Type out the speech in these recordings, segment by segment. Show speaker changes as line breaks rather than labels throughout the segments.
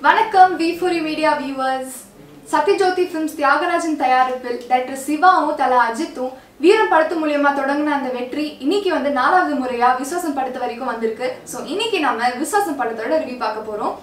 வணக்கம் V four media viewers Sathya Jyothi films Thiagarajan தயாரிப்பில் director சிவாவும் தல அஜித்தும் வீரம் படத்து மூலியமா தொடங்கின அந்த வெற்றி இன்னைக்கு வந்து நாலாவது முறையா விஸ்வாசம் படத்து வரைக்கும் வந்திருக்கு ஸோ இன்னைக்கு நம்ம விஸ்வாசம் படத்தோட ரிவ்யூ பார்க்க போறோம்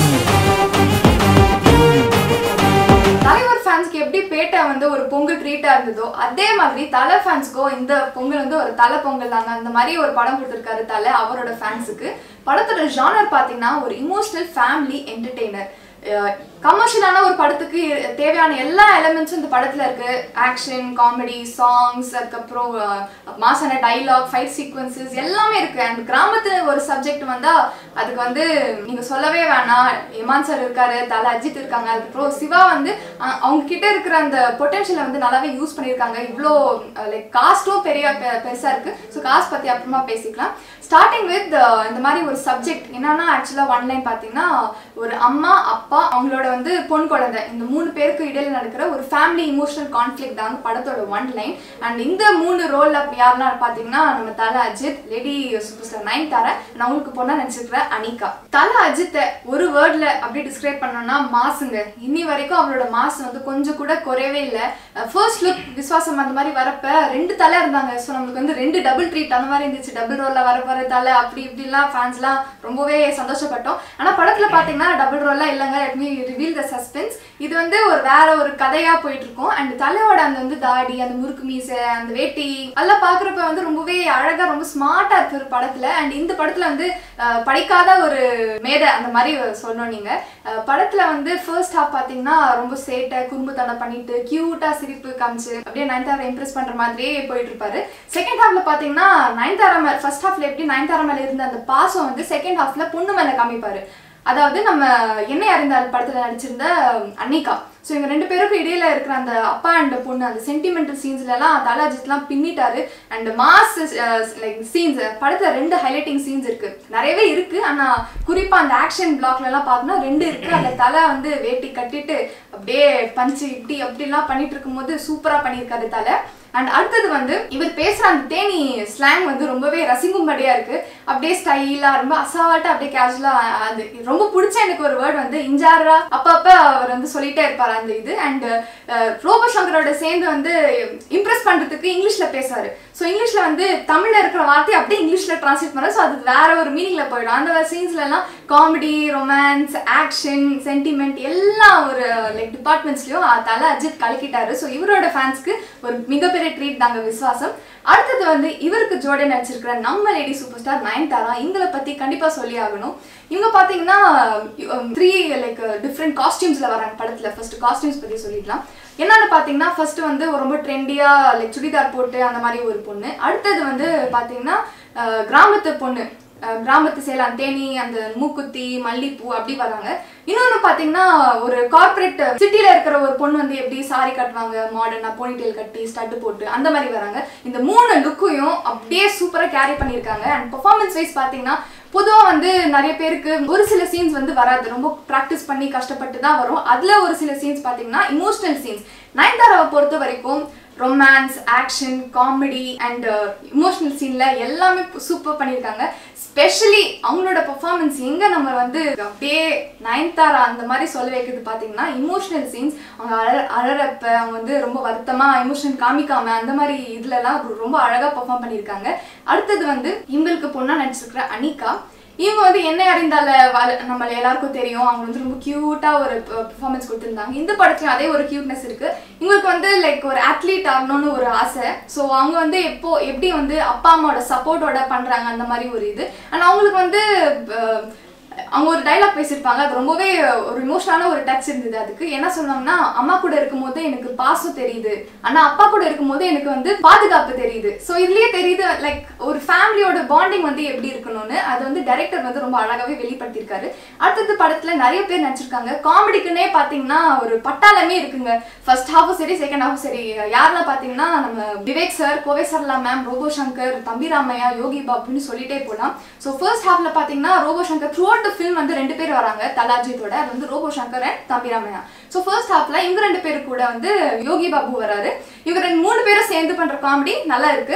தலைவர் ஃபேன்ஸ்க்கு எப்படி பேட்டை வந்து ஒரு பொங்கல் ட்ரீட்டா இருந்ததோ அதே மாதிரி தலை ஃபேன்ஸ்க்கோ இந்த பொங்கல் வந்து ஒரு தலை பொங்கல் தாங்க அந்த மாதிரி ஒரு படம் கொடுத்துருக்காரு தலை அவரோட ஃபேன்ஸுக்கு படத்தோட ஜானர் பார்த்தீங்கன்னா ஒரு இமோஷனல் ஃபேமிலி என்டர்டெய்னர் கமர்ஷியலான ஒரு படத்துக்கு தேவையான எல்லா எலிமெண்ட்ஸும் இந்த படத்துல இருக்கு ஆக்ஷன் காமெடி சாங்ஸ் அதுக்கப்புறம் மாசான டைலாக் ஃபைட் சீக்வன்சஸ் எல்லாமே இருக்கு அண்ட் கிராமத்துல ஒரு சப்ஜெக்ட் வந்தா அதுக்கு வந்து நீங்க சொல்லவே வேணாம் இமான் சார் இருக்காரு தலை அஜித் இருக்காங்க அதுக்கப்புறம் சிவா வந்து அஹ், அவங்க கிட்ட இருக்கிற அந்த பொட்டன்ஷியலை வந்து நல்லாவே யூஸ் பண்ணியிருக்காங்க இவ்வளோ லைக் காஸ்ட்டும் பெரிய பெ- பெருசா இருக்கு ஸோ காஸ்ட் பத்தி அப்புறமா பேசிக்கலாம் ஸ்டார்டிங் வித் இந்த மாதிரி ஒரு சப்ஜெக்ட் என்னன்னா ஆக்சுவலாக ஒன் லைன் பார்த்தீங்கன்னா ஒரு அம்மா அப்பா அவங்களோட வந்து பொன் குழந்தை இந்த மூணு பேருக்கு இடையில நடக்கிற ஒரு ஃபேமிலி இமோஷனல் கான்ஃப்ளிக் தாங்க படத்தோட ஒன் லைன் அண்ட் இந்த மூணு ரோல் யாருன்னா பார்த்தீங்கன்னா நம்ம Thala Ajith lady super star Nayanthara நான் உங்களுக்கு பொண்ணா நினச்சிருக்கிற அனிகா தல அஜித்தை ஒரு வேர்ட்ல அப்படி டிஸ்கிரைப் பண்ணோம்னா மாசுங்க இன்னி வரைக்கும் அவரோட மாசு வந்து கொஞ்சம் கூட குறையவே இல்லை ஃபர்ஸ்ட் லுக் விஸ்வாசம் அந்த மாதிரி வரப்ப ரெண்டு தலை இருந்தாங்க ஸோ நம்மளுக்கு வந்து ரெண்டு டபுள் ட்ரீட் அந்த மாதிரி இருந்துச்சு டபுள் ரோல்ல வர போற தலை அப்படி இப்படிலாம் ஃபேன்ஸ்லாம் ரொம்பவே சந்தோஷப்பட்டோம் ஆனா படத்துல பாத்தீங்கன்னா டபுள் ரோல்ல இல்லைங்க let me reveal the suspense இது வந்து ஒரு வேற ஒரு கதையா போயிட்டு இருக்கும் அண்ட் தலையோட அந்த வந்து தாடி அந்த முறுக்கு மீசை அந்த வேட்டி அதெல்லாம் பாக்குறப்ப வந்து ரொம்பவே அழகா ரொம்ப ஸ்மார்ட்டா இருக்கு ஒரு படத்துல அண்ட் இந்த படத்துல வந்து அஹ், படிக்காத ஒரு மேதை அந்த மாதிரி சொன்னோம் நீங்க அஹ், படத்துல வந்து ஃபர்ஸ்ட் ஹாஃப் பாத்தீங்கன்னா ரொம்ப சேட்டை குறும்புத்தனம் பண்ணிட்டு கியூட்டா சிரிப்பு காமிச்சு அப்படியே நயன்தாரா இம்ப்ரெஸ் பண்ற மாதிரியே போயிட்டு இருப்பாரு செகண்ட் ஹாஃப்ல பாத்தீங்கன்னா நயன்தாரா மேல ஃபர்ஸ்ட் ஹாஃப்ல எப்படி நயன்தாரா மேல இருந்த அந்த பாசம் வந்து செகண்ட் ஹாஃப்ல பொண்ணு மேல காமிப்பாரு அதாவது நம்ம என்னை அறிந்தால் படத்துல நடிச்சிருந்த அன்னிகா ஸோ இவங்க ரெண்டு பேருக்கும் இடையில இருக்கிற அந்த அப்பா அண்ட் பொண்ணு அந்த சென்டிமெண்டல் சீன்ஸ்ல எல்லாம் தல அஜித்லாம் பின்னிட்டாரு அண்ட் மாஸ் லைக் சீன்ஸ் படத்துல ரெண்டு ஹைலைட்டிங் சீன்ஸ் இருக்கு நிறையவே இருக்கு ஆனா குறிப்பா அந்த ஆக்ஷன் பிளாக்ல எல்லாம் பார்த்தோம்னா ரெண்டு இருக்கு அந்த தலை வந்து வேட்டி கட்டிட்டு அப்படியே பஞ்சு இப்படி அப்படிலாம் பண்ணிட்டு இருக்கும்போது சூப்பரா பண்ணியிருக்காரு தலை அண்ட் அடுத்தது வந்து இவர் பேசுற அந்த தேனி ஸ்லாங் வந்து ரொம்பவே ரசிக்கும்படியா இருக்கு அப்படியே ஸ்டைலா ரொம்ப அசால்ட்டா அப்படியே கேஷுவலா அது ரொம்ப பிடிச்ச எனக்கு ஒரு வேர்ட் வந்து இஞ்சாரா அப்பப்ப அவர் வந்து சொல்லிட்டே இருப்பாரு அந்த இது அண்ட் ரோபோ சங்கரோட சேர்ந்து வந்து இம்ப்ரெஸ் பண்றதுக்கு இங்கிலீஷ்ல பேசுவாரு ஸோ இங்கிலீஷ்ல வந்து தமிழ்ல இருக்கிற வார்த்தையை அப்படியே இங்கிலீஷ்ல டிரான்ஸ்லேட் பண்ண ஸோ அது வேற ஒரு மீனிங்ல போயிடும் அந்த சீன்ஸ்ல எல்லாம் காமெடி ரொமான்ஸ் ஆக்ஷன் சென்டிமெண்ட் எல்லா ஒரு லைக் டிபார்ட்மெண்ட்ஸ்லயும் தலை அஜித் கலக்கிட்டாரு ஸோ இவரோட ஃபேன்ஸ்க்கு ஒரு மிகப்பெரிய ட்ரீட் தாங்க விஸ்வாசம் அடுத்தது வந்து இவருக்கு ஜோடி நடிச்சிருக்கிற நம்ம லேடி சூப்பர் ஸ்டார் நயன்தாரா இவங்களை பத்தி கண்டிப்பா சொல்லி ஆகணும் இவங்க பாத்தீங்கன்னா த்ரீ லைக் டிஃப்ரெண்ட் காஸ்டியூம்ஸ்ல வராங்க படத்துல ஃபர்ஸ்ட் காஸ்டியூம்ஸ் பத்தி சொல்லிக்கலாம் என்னன்னு பாத்தீங்கன்னா ஃபர்ஸ்ட் வந்து ரொம்ப ட்ரெண்டியா லைக் சுடிதார் போட்டு அந்த மாதிரி ஒரு பொண்ணு அடுத்தது வந்து பாத்தீங்கன்னா அஹ், கிராமத்து பொண்ணு அஹ், கிராமத்து சேலம் தேனி அந்த மூக்குத்தி மல்லிப்பூ அப்படி வராங்க இன்னொன்று பார்த்தீங்கன்னா ஒரு கார்ப்பரேட் சிட்டியில் இருக்கிற ஒரு பொண்ணு வந்து எப்படி சாரி கட்டுவாங்க மாடர்னாக போனிடெயில் கட்டி ஸ்டட்டு போட்டு அந்த மாதிரி வராங்க இந்த மூணு லுக்கையும் அப்படியே சூப்பராக கேரி பண்ணியிருக்காங்க அண்ட் பெர்ஃபார்மன்ஸ் வைஸ் பார்த்தீங்கன்னா பொதுவாக வந்து நிறைய பேருக்கு ஒரு சில சீன்ஸ் வந்து வராது ரொம்ப ப்ராக்டிஸ் பண்ணி கஷ்டப்பட்டு தான் வரும் அதில் ஒரு சில சீன்ஸ் பார்த்தீங்கன்னா இமோஷனல் சீன்ஸ் நயன்தாராவை பொறுத்த வரைக்கும் romance action comedy and emotional சீன்ல எல்லாமே சூப்பர் பண்ணியிருக்காங்க ஸ்பெஷலி அவங்களோட பெர்ஃபார்மன்ஸ் எங்க நம்ம வந்து அப்படியே நயன்தாரா அந்த மாதிரி சொல்ல வைக்கிறது பார்த்தீங்கன்னா இமோஷனல் சீன்ஸ் அவங்க அழ அழறப்ப அவங்க வந்து ரொம்ப வருத்தமா இமோஷன் காமிக்காம அந்த மாதிரி இதுலலாம் ரொம்ப அழகா பெர்ஃபார்ம் பண்ணியிருக்காங்க அடுத்தது வந்து இவங்களுக்கு பொண்ணா நடிச்சிருக்கிற அனிகா இவங்க வந்து என்ன அறிந்தால வள- நம்ம எல்லாருக்கும் தெரியும் அவங்க வந்து ரொம்ப கியூட்டா ஒரு பெர்ஃபார்மன்ஸ் கொடுத்துருந்தாங்க இந்த படத்துலயும் அதே ஒரு கியூட்னஸ் இருக்கு இவங்களுக்கு வந்து லைக் ஒரு அத்லீட் ஆகணும்னு ஒரு ஆசை ஸோ அவங்க வந்து எப்போ எப்படி வந்து அப்பா அம்மாவோட சப்போர்ட்டோட பண்றாங்க அந்த மாதிரி ஒரு இது அண்ட் அவங்களுக்கு வந்து அஹ், அவங்க ஒரு டைலாக் பேசியிருப்பாங்க அது ரொம்பவே ஒரு இமோஷனலான ஒரு டச் இருந்தது அதுக்கு என்ன சொன்னாங்கன்னா அம்மா கூட இருக்கும்போது எனக்கு பாசம் தெரியுது ஆனா அப்பா கூட இருக்கும்போது எனக்கு வந்து பாதுகாப்பு தெரியுது ஸோ இதுலயே தெரியுது லைக் ஒரு ஃபேமிலியோட பாண்டிங் வந்து எப்படி இருக்கணும்னு அது வந்து டைரக்டர் வந்து ரொம்ப அழகாவே வெளிப்படுத்தியிருக்காரு அடுத்தது படத்துல நிறைய பேர் நடிச்சிருக்காங்க காமெடிக்குன்னே பாத்தீங்கன்னா ஒரு பட்டாளமே இருக்குங்க ஃபர்ஸ்ட் ஹாஃபும் சரி செகண்ட் ஹாஃபும் சரி யாரெல்லாம் பாத்தீங்கன்னா நம்ம விவேக் சார் கோவை சரலா மேம் ரோபோ சங்கர் தம்பி ராமையா யோகி பாபுன்னு சொல்லிட்டே போலாம் ஸோ ஃபர்ஸ்ட் ஹாஃப்ல பாத்தீங்கன்னா Robo Shankar throughout film வந்து ரெண்டு பேர் வராங்க தலாஜித்தோட அது வந்து ரோபோ சங்கர் அண்ட் தம்பி ராமையா ஸோ ஃபர்ஸ்ட் ஹாஃப்ல இவங்க ரெண்டு பேரு கூட வந்து யோகி பாபு வராரு இவங்க ரெண்டு மூணு பேரும் சேர்ந்து பண்ற காமெடி நல்லா இருக்கு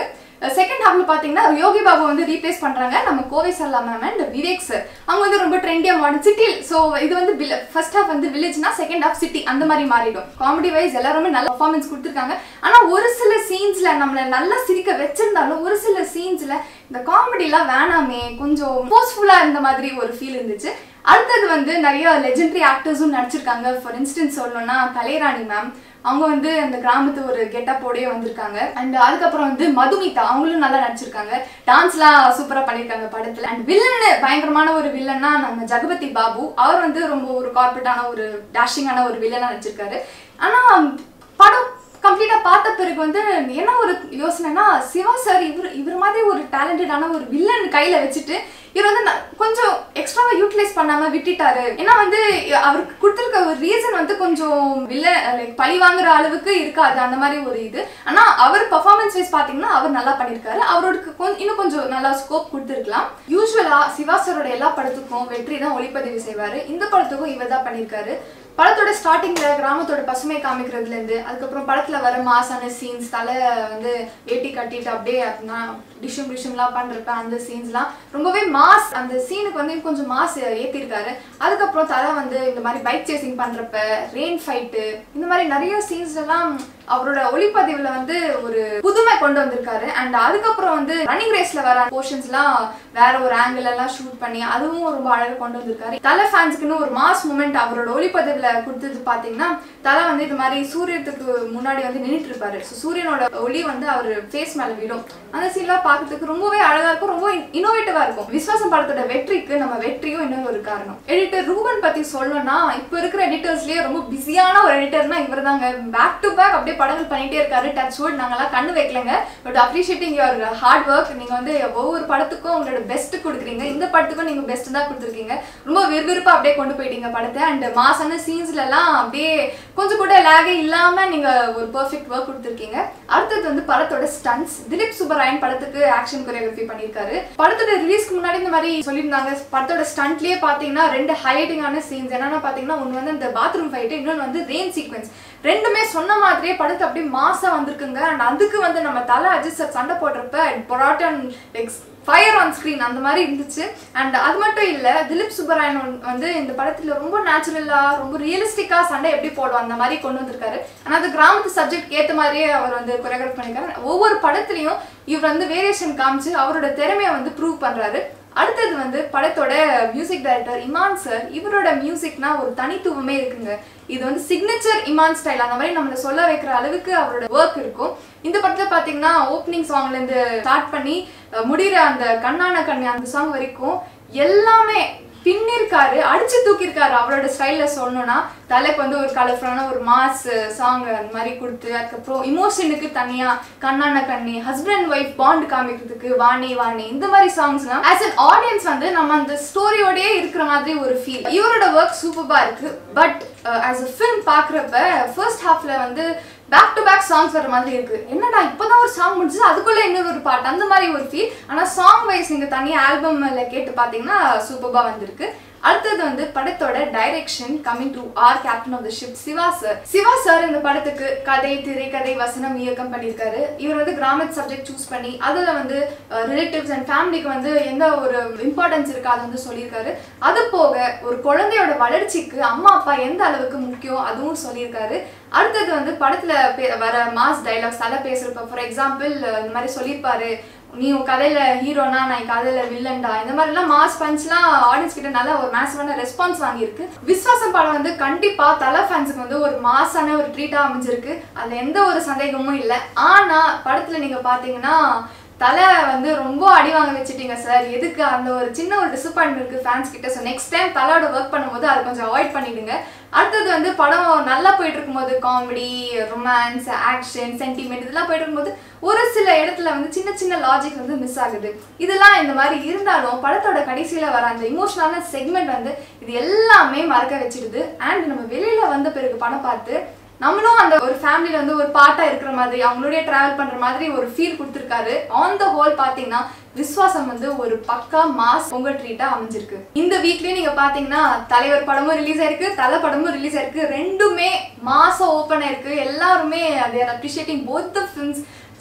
செகண்ட் ஹாஃப்ல பாத்தீங்கன்னா யோகி பாபு வந்து ரீப்ளேஸ் பண்றாங்க நம்ம கோவை சல்லா மேம் அண்ட் விவேக் சார் அவங்க வந்து ரொம்ப ட்ரெண்டியா மாடர்ன் சிட்டி ஸோ இது வந்து ஃபர்ஸ்ட் ஹாஃப் வந்து வில்லேஜ்னா செகண்ட் ஹாஃப் சிட்டி அந்த மாதிரி மாறிடும் காமெடி வைஸ் எல்லாருமே நல்ல பர்ஃபார்மன்ஸ் கொடுத்துருக்காங்க ஆனா ஒரு சில சீன்ஸ்ல நம்மள நல்லா சிரிக்க வச்சிருந்தாலும் ஒரு சில சீன்ஸ்ல இந்த காமெடிலாம் வேணாமே கொஞ்சம் ஃபோர்ஸ்ஃபுல்லா இருந்த மாதிரி ஒரு ஃபீல் இருந்துச்சு அடுத்தது வந்து நிறைய லெஜெண்டரி ஆக்டர்ஸும் நடிச்சிருக்காங்க ஃபார் இன்ஸ்டன்ஸ் சொல்லணும்னா கலைராணி மேம் அவங்க வந்து அந்த கிராமத்து ஒரு கெட்டப்போடயே வந்திருக்காங்க அண்ட் அதுக்கப்புறம் வந்து மதுமிதா அவங்களும் நல்லா நடிச்சிருக்காங்க டான்ஸ்லாம் சூப்பரா பண்ணியிருக்காங்க படத்துல அண்ட் வில்லன் பயங்கரமான ஒரு வில்லன்னா நம்ம ஜெகபதி பாபு அவர் வந்து ரொம்ப ஒரு கார்பரேட்டான ஒரு டேஷிங்கான ஒரு வில்லனா நடிச்சிருக்காரு ஆனா படம் கம்ப்ளீட்டா பார்த்த பிறகு வந்து என்ன ஒரு யோசனைனா சிவா சார் இவர் இவர் மாதிரி ஒரு டேலண்டடான ஒரு வில்லன் கையில வச்சுட்டு இவர் வந்து ந- கொஞ்சம் எக்ஸ்ட்ராவா யூட்டிலைஸ் பண்ணாம விட்டுட்டாரு ஏன்னா வந்து அவருக்கு கொடுத்துருக்க ஒரு ரீசன் வந்து கொஞ்சம் வில்ல லைக் பழி வாங்குற அளவுக்கு இருக்காது அந்த மாதிரி ஒரு இது ஆனா அவர் பர்ஃபார்மன்ஸ் வைஸ் பாத்தீங்கன்னா அவர் நல்லா பண்ணியிருக்காரு அவருக்கு கொஞ்சம் இன்னும் கொஞ்சம் நல்லா ஸ்கோப் கொடுத்துருக்கலாம் யூஸ்வலா சிவா சாரோட எல்லா படத்துக்கும் வெற்றி தான் ஒளிப்பதிவு செய்வாரு இந்த படத்துக்கும் இவர் தான் பண்ணியிருக்காரு படத்தோட ஸ்டார்டிங்ல கிராமத்தோட பசுமை காமிக்கிறதுல இருந்து அதுக்கப்புறம் படத்துல வர மாசான சீன்ஸ் தலை வந்து வேட்டி கட்டிட்டு அப்படியே அப்படின்னா டிஷும் டிஷும்லாம் பண்றப்ப அந்த சீன்ஸ்லாம் ரொம்பவே மாஸ் அந்த சீனுக்கு வந்து இன்னும் கொஞ்சம் மாஸ் ஏத்திருக்காரு அதுக்கப்புறம் தலை வந்து இந்த மாதிரி பைக் சேசிங் பண்றப்ப ரெயின் ஃபைட்டு இந்த மாதிரி நிறைய சீன்ஸ் எல்லாம் அவரோட ஒளிப்பதிவுல வந்து ஒரு புதுமை கொண்டு வந்திருக்காரு அண்ட் அதுக்கப்புறம் வந்து ரன்னிங் ரேஸ்ல வர போர்ஷன்ஸ்லாம் வேற ஒரு ஆங்கிள் எல்லாம் ஷூட் பண்ணி அதுவும் ரொம்ப அழகா கொண்டு வந்திருக்காரு தலை ஃபேன்ஸுக்குன்னு ஒரு மாஸ் மூமெண்ட் அவரோட ஒளிப்பதிவுல கொடுத்தது பாத்தீங்கன்னா தலை வந்து இது மாதிரி சூரியத்துக்கு முன்னாடி வந்து நின்னுட்டு இருப்பாரு So, சூரியனோட ஒளி வந்து அவர் ஃபேஸ் மேல விடும் அந்த சீன்லாம் பார்க்கறதுக்கு ரொம்பவே அழகா இருக்கும் ரொம்ப இன்னோவேட்டிவா இருக்கும் விஸ்வாசம் படத்தோட வெற்றிக்கு நம்ம வெற்றியும் இன்னொரு ஒரு காரணம் எடிட்டர் ரூபன் பத்தி சொல்லணும்னா இப்போ இருக்கிற எடிட்டர்ஸ்லயே ரொம்ப பிஸியான ஒரு எடிட்டர்னா இவர் தாங்க பேக் டு பேக் அப்படியே படங்கள் பண்ணிட்டே இருக்காரு டச் வுட் நாங்கெல்லாம் கண்ணு வைக்கலங்க but appreciating your hard work நீங்க வந்து ஒவ்வொரு படத்துக்கும் உங்களோட பெஸ்ட் கொடுக்குறீங்க இந்த படத்துக்கும் நீங்க பெஸ்ட் தான் கொடுத்துருக்கீங்க ரொம்ப விறுவிறுப்பா அப்படியே கொண்டு போயிட்டீங்க படத்தை அண்ட் மாசான சீன்ஸ்ல எல்லாம் அப்படியே கொஞ்சம் கூட லேகே இல்லாம நீங்க ஒரு பெர்ஃபெக்ட் ஒர்க் கொடுத்துருக்கீங்க அடுத்தது வந்து படத்தோட ஸ்டன்ஸ் திலீப் சுப்பராயன் படத்துக்கு ஆக்ஷன் கொரியோகிராஃபி பண்ணியிருக்காரு படத்தோட ரிலீஸ்க்கு முன்னாடி இந்த மாதிரி சொல்லியிருந்தாங்க படத்தோட ஸ்டண்ட்லயே பாத்தீங்கன்னா ரெண்டு ஹைலைட்டிங்கான சீன்ஸ் என்னன்னா பாத்தீங்கன்னா ஒன்று வந்து இந்த பாத்ரூம் ஃபைட்டு இன்னொன்று வந்து ரெயின் சீக்வன்ஸ் ரெண்டுமே சொன்ன மாதிரியே படத்தை அப்படியே மாசா வந்திருக்குங்க அண்ட் அதுக்கு வந்து நம்ம தலை அஜித் சார் சண்டை போடுறப்ப பொராட்டன் லைக் ஃபயர் ஆன் ஸ்க்ரீன் அந்த மாதிரி இருந்துச்சு அண்ட் அது மட்டும் இல்ல திலீப் சுப்பராயன் வந்து- வந்து இந்த படத்துல ரொம்ப நேச்சுரலா ரொம்ப ரியலிஸ்டிக்கா சண்டை எப்படி போடும் அந்த மாதிரி கொண்டு வந்திருக்காரு ஆனா அது கிராமத்து சப்ஜெக்ட் ஏத்த மாதிரியே அவர் வந்து கொரியோகிராஃப் பண்ணிருக்காரு ஒவ்வொரு படத்துலயும் இவர் வந்து வேரியேஷன் காமிச்சு அவரோட திறமையை வந்து ப்ரூவ் பண்றாரு அடுத்தது வந்து படத்தோட மியூசிக் டைரக்டர் இமான் சார் இவரோட மியூசிக்னா ஒரு தனித்துவமே இருக்குங்க இது வந்து சிக்னேச்சர் இமான் ஸ்டைல் அந்த மாதிரி நம்மள சொல்ல வைக்கிற அளவுக்கு அவரோட ஒர்க் இருக்கும் இந்த படத்துல பாத்தீங்கன்னா ஓப்பனிங் சாங்ல இருந்து ஸ்டார்ட் பண்ணி அஹ், முடியிற அந்த கண்ணான கண்ணி அந்த சாங் வரைக்கும் எல்லாமே பின்னிருக்காரு அடிச்சு தூக்கியிருக்காரு அவரோட ஸ்டைல்ல சொல்லணும்னா தலைக்கு வந்து ஒரு கலர்ஃபுல்லான ஒரு மாஸ் சாங் அந்த மாதிரி கொடுத்து அதுக்கப்புறம் இமோஷனுக்கு தனியா கண்ணான கண்ணி ஹஸ்பண்ட் அண்ட் ஒய்ஃப் பாண்ட் காமிக்கிறதுக்கு வாணி வாணி இந்த மாதிரி சாங்ஸ்லாம் ஆஸ் அன் ஆடியன்ஸ் வந்து நம்ம அந்த ஸ்டோரியோடயே இருக்கிற மாதிரி ஒரு ஃபீல் இவரோட ஒர்க் சூப்பரா இருக்கு பட் ஆஸ் அ ஃபிலிம் பாக்குறப்ப ஃபர்ஸ்ட் ஹாஃப்ல வந்து பேக் டு பேக் சாங்ஸ் வர மாதிரி இருக்கு என்னடா இப்பதான் ஒரு சாங் முடிஞ்சது அதுக்குள்ள இன்னொரு ஒரு பாட்டு அந்த மாதிரி ஒரு ஃபீல் ஆனா சாங் வைஸ் நீங்க தனியா ஆல்பம்ல கேட்டு பாத்தீங்கன்னா சூப்பரா வந்திருக்கு அடுத்தது வந்து படத்தோட direction coming to our captain of the ship Siva sir Siva sir இந்த படத்துக்கு கதை திரைக்கதை வசனம் இயக்கம் பண்ணியிருக்காரு இவர் வந்து கிராமத் சப்ஜெக்ட் சூஸ் பண்ணி அதுல வந்து ரிலேட்டிவ்ஸ் அண்ட் ஃபேமிலிக்கு வந்து எந்த ஒரு இம்பார்ட்டன்ஸ் இருக்கு அதை வந்து சொல்லியிருக்காரு அது போக ஒரு குழந்தையோட வளர்ச்சிக்கு அம்மா அப்பா எந்த அளவுக்கு முக்கியம் அதுவும் சொல்லியிருக்காரு அடுத்தது வந்து படத்துல பே- வர மாஸ் டைலாக்ஸ் தலை பேசுறப்ப ஃபார் எக்ஸாம்பிள் இந்த மாதிரி சொல்லியிருப்பாரு நீ உன் கதையில ஹீரோனா நான் என் கதையில வில்லன்டா இந்த மாதிரிலாம் மாஸ் பஞ்ச்லாம் ஆடியன்ஸ் கிட்ட நல்ல ஒரு மேசிவான ரெஸ்பான்ஸ் வாங்கியிருக்கு விஸ்வாசம் படம் வந்து கண்டிப்பா தலை ஃபேன்ஸுக்கு வந்து ஒரு மாசான ஒரு ட்ரீட்டா அமைஞ்சிருக்கு அதுல எந்த ஒரு சந்தேகமும் இல்லை ஆனா படத்துல நீங்க பாத்தீங்கன்னா தலை வந்து ரொம்ப அடி வாங்க வச்சுட்டீங்க சார் எதுக்கு அந்த ஒரு சின்ன ஒரு டிசப்பாயின்மெண்ட் இருக்கு ஃபேன்ஸ் கிட்ட ஸோ நெக்ஸ்ட் டைம் தலையோட ஒர்க் பண்ணும்போது அதை கொஞ்சம் அவாய்ட் பண்ணிடுங்க அடுத்தது வந்து படம் நல்லா போயிட்டு இருக்கும்போது காமெடி ரொமான்ஸ் ஆக்ஷன் சென்டிமெண்ட் இதெல்லாம் போயிட்டு இருக்கும்போது ஒரு சில இடத்துல வந்து சின்ன சின்ன லாஜிக் வந்து மிஸ் ஆகுது இதெல்லாம் இந்த மாதிரி இருந்தாலும் படத்தோட கடைசியில வர அந்த இமோஷனலான செக்மெண்ட் வந்து இது எல்லாமே மறக்க வச்சிடுது அண்ட் நம்ம வெளியில வந்த பிறகு படம் பார்த்து நம்மளும் அந்த ஒரு ஃபேமிலில வந்து ஒரு பார்ட்டா இருக்கிற மாதிரி அவங்களோடய டிராவல் பண்ற மாதிரி ஒரு ஃபீல் கொடுத்துருக்காரு ஆன் த ஹோல் பாத்தீங்கன்னா விஸ்வாசம் வந்து ஒரு பக்கா மாஸ் பொங்கல் ட்ரீட்டா அமைஞ்சிருக்கு இந்த வீக்லயே நீங்க பாத்தீங்கன்னா தலைவர் படமும் ரிலீஸ் ஆயிருக்கு தலை படமும் ரிலீஸ் ஆயிருக்கு ரெண்டுமே மாசம் ஓப்பன் ஆயிருக்கு எல்லாருமே they're appreciating both the films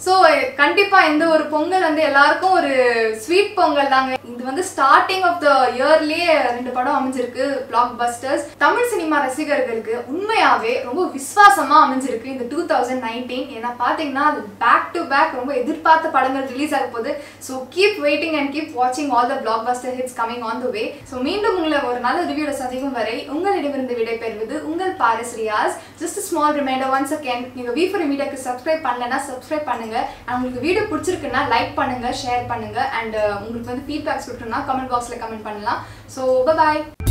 so கண்டிப்பா இந்த ஒரு பொங்கல் வந்து எல்லாருக்கும் ஒரு ஸ்வீட் பொங்கல் தாங்க இது வந்து ஸ்டார்டிங் ஆஃப் த இயர்லயே ரெண்டு படம் அமைஞ்சிருக்கு பிளாக் பஸ்டர்ஸ் தமிழ் சினிமா ரசிகர்களுக்கு உண்மையாவே ரொம்ப விசுவாசமா அமைஞ்சிருக்கு இந்த டூ தௌசண்ட் நைன்டீன் ஏன்னா பாத்தீங்கன்னா அது பேக் டு பேக் ரொம்ப எதிர்பார்த்த படங்கள் ரிலீஸ் ஆக போகுது so keep waiting and keep வாட்சிங் all the blockbuster hits coming on the way so மீண்டும் உங்களை ஒரு நல்ல ரிவ்யூட சந்திக்கும் வரை உங்களிடமிருந்து விடைபெறுவது உங்கள் Paris Riyaz just small reminder once again நீங்க வி ஃபார் மீடியாக்கு சப்ஸ்கிரைப் பண்ணலன்னா சப்ஸ்கிரைப் பண்ணுங்க and உங்களுக்கு வீடியோ பிடிச்சிருக்குன்னா லைக் பண்ணுங்க ஷேர் பண்ணுங்க அண்ட் உங்களுக்கு வந்து ஃபீட்பேக்ஸ் கொடுக்கணும்னா கமெண்ட் பாக்ஸ்ல கமெண்ட் பண்ணலாம் ஸோ பாய்